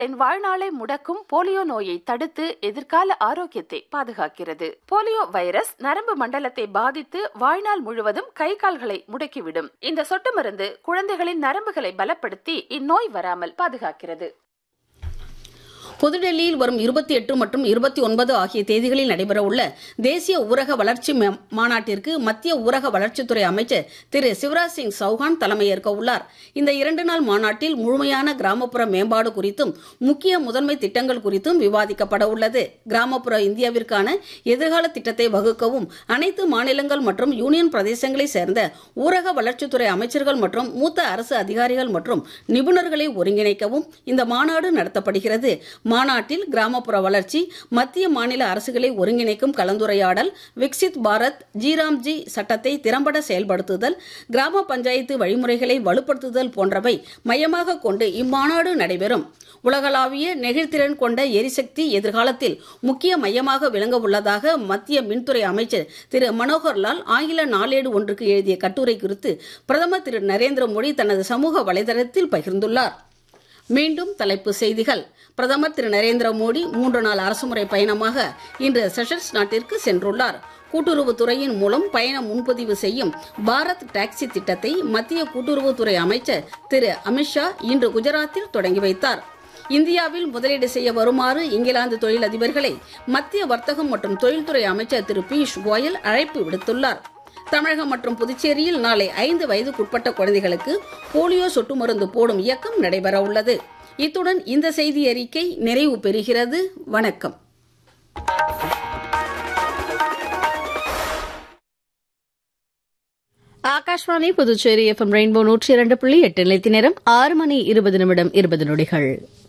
என் வாழ்நாளை முடக்கும் போலியோ நோயை தடுத்து எதிர்கால ஆரோக்கியத்தை பாதுகாக்கிறது போலியோ வைரஸ் நரம்பு மண்டலத்தை பாதித்து வாழ்நாள் முழுவதும் கை கால்களை முடக்கிவிடும் இந்த சொட்டு மருந்து குழந்தைகளின் நரம்புகளை பலப்படுத்தி இந்நோய் வராமல் பாதுகாக்கிறது புதுடெல்லியில் வரும் இருபத்தி எட்டு மற்றும் இருபத்தி ஒன்பது ஆகிய தேதிகளில் நடைபெறவுள்ள தேசிய ஊரக வளர்ச்சி மே- மாநாட்டிற்கு மத்திய ஊரக வளர்ச்சித்துறை அமைச்சர் திரு சிவராஜ் சிங் சௌஹான் தலைமையேற்க உள்ளார் இந்த இரண்டு நாள் மாநாட்டில் முழுமையான கிராமப்புற மேம்பாடு குறித்தும் முக்கிய முதன்மை திட்டங்கள் குறித்தும் விவாதிக்கப்பட உள்ளது கிராமப்புற இந்தியாவிற்கான எதிர்கால திட்டத்தை வகுக்கவும் அனைத்து மாநிலங்கள் மற்றும் யூனியன் பிரதேசங்களைச் சேர்ந்த ஊரக வளர்ச்சித்துறை அமைச்சர்கள் மற்றும் மூத்த அரசு அதிகாரிகள் மற்றும் நிபுணர்களை ஒருங்கிணைக்கவும் இந்த மாநாடு நடத்தப்படுகிறது மாநாட்டில் கிராமப்புற வளர்ச்சி மத்திய மாநில அரசுகளை ஒருங்கிணைக்கும் கலந்துரையாடல் விக்சித் பாரத் ஜிராம்ஜி சட்டத்தை திறம்பட செயல்படுத்துதல் கிராம பஞ்சாயத்து வழிமுறைகளை வலுப்படுத்துதல் போன்றவை மையமாக கொண்டு இம்மாநாடு நடைபெறும் உலகளாவிய நெகிழ்திறன் கொண்ட எரிசக்தி எதிர்காலத்தில் முக்கிய மையமாக விளங்க உள்ளதாக மத்திய மின்துறை அமைச்சர் திரு மனோகர் லால் ஆங்கில நாளேடு ஒன்றுக்கு எழுதிய கட்டுரை குறித்து பிரதமர் திரு நரேந்திர மோடி தனது சமூக வலைதளத்தில் பகிர்ந்துள்ளார் மீண்டும் தலைப்பு செய்திகள் பிரதமர் திரு நரேந்திர மோடி மூன்று நாள் அரசுமுறை பயணமாக இன்று செஷல்ஸ் நாட்டிற்கு சென்றுள்ளார் கூட்டுறவுத்துறையின் மூலம் பயண முன்பதிவு செய்யும் பாரத் டாக்ஸி திட்டத்தை மத்திய கூட்டுறவுத்துறை அமைச்சர் திரு அமித்ஷா இன்று குஜராத்தில் தொடங்கி வைத்தார் இந்தியாவில் முதலீடு செய்ய வருமாறு இங்கிலாந்து தொழிலதிபர்களை மத்திய வர்த்தகம் மற்றும் தொழில்துறை அமைச்சர் திரு பியூஷ் கோயல் அழைப்பு விடுத்துள்ளார் தமிழகம் மற்றும் புதுச்சேரியில் நாளை ஐந்து வயதுக்குட்பட்ட குழந்தைகளுக்கு போலியோ சொட்டு மருந்து போடும் இயக்கம் நடைபெற உள்ளது இத்துடன் இந்த செய்தி அறிக்கை நிறைவு பெறுகிறது வணக்கம் ஆகாஷ்வாணி புதுச்சேரி எஃப்எம் ரெயின்போ நூற்றி இரண்டு புள்ளி எட்டு நிலைத்தி நேரம் ஆறு மணி இருபது நிமிடம் இருபது நொடிகள்